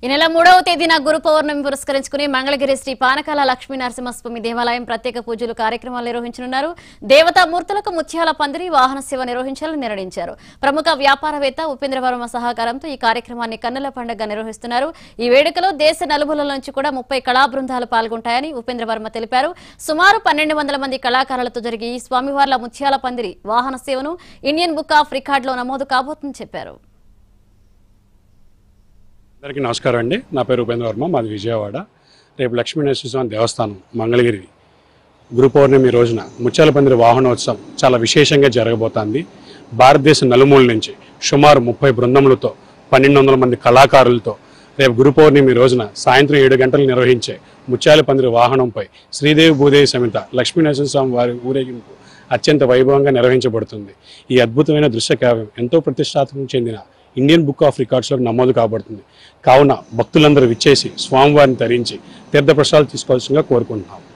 ఈ నెల మూడవ తేదీన గురు పౌర్ణమి పురస్కరించుకుని మంగళగిరి శ్రీ పానకాల లక్ష్మీ నరసింహస్వామి దేవాలయం ప్రత్యేక పూజలు కార్యక్రమాలు నిర్వహించనున్నారు దేవతామూర్తులకు ముత్యాల పందిరి వాహన సేవ నిర్వహించాలని నిర్ణయించారు ప్రముఖ వ్యాపారవేత్త ఉపేంద్ర వర్మ సహకారంతో ఈ కార్యక్రమాన్ని కన్నుల పండుగ నిర్వహిస్తున్నారు ఈ వేడుకలో దేశ నలుమూలల నుంచి కూడా ముప్పై కళా బృందాలు పాల్గొంటాయని ఉపేంద్ర వర్మ తెలిపారు సుమారు పన్నెండు వందల మంది కళాకారులతో జరిగే ఈ స్వామివార్ల ముత్యాల పందిరి వాహన సేవను ఇండియన్ బుక్ ఆఫ్ రికార్డులో నమోదు కాబోతుందని చెప్పారు అందరికీ నమస్కారం అండి నా పేరు ఉపేంద్ర వర్మ మాది విజయవాడ రేపు లక్ష్మీ నరసింహస్వామి దేవస్థానం మంగళగిరి గురు పౌర్ణమి రోజున ముత్యాల పందిరి వాహనోత్సవం చాలా విశేషంగా జరగబోతోంది భారతదేశం నలుమూల నుంచి సుమారు ముప్పై బృందములతో పన్నెండు వందల మంది కళాకారులతో రేపు గురు పౌర్ణమి రోజున సాయంత్రం ఏడు గంటలు నిర్వహించే ముత్యాల పందిరి వాహనంపై శ్రీదేవి భూదేవి సమేత లక్ష్మీ నరసింహస్వామి వారి ఊరేగింపు అత్యంత వైభవంగా నిర్వహించబడుతుంది ఈ అద్భుతమైన దృశ్య కావ్యం ఎంతో ప్రతిష్టాత్మకం చెందిన ఇండియన్ బుక్ ఆఫ్ రికార్డ్స్లో నమోదు కాబడుతుంది కావున భక్తులందరూ విచ్చేసి స్వామివారిని ధరించి తీర్థప్రసాదాలు తీసుకోవాల్సిందిగా కోరుకుంటున్నాం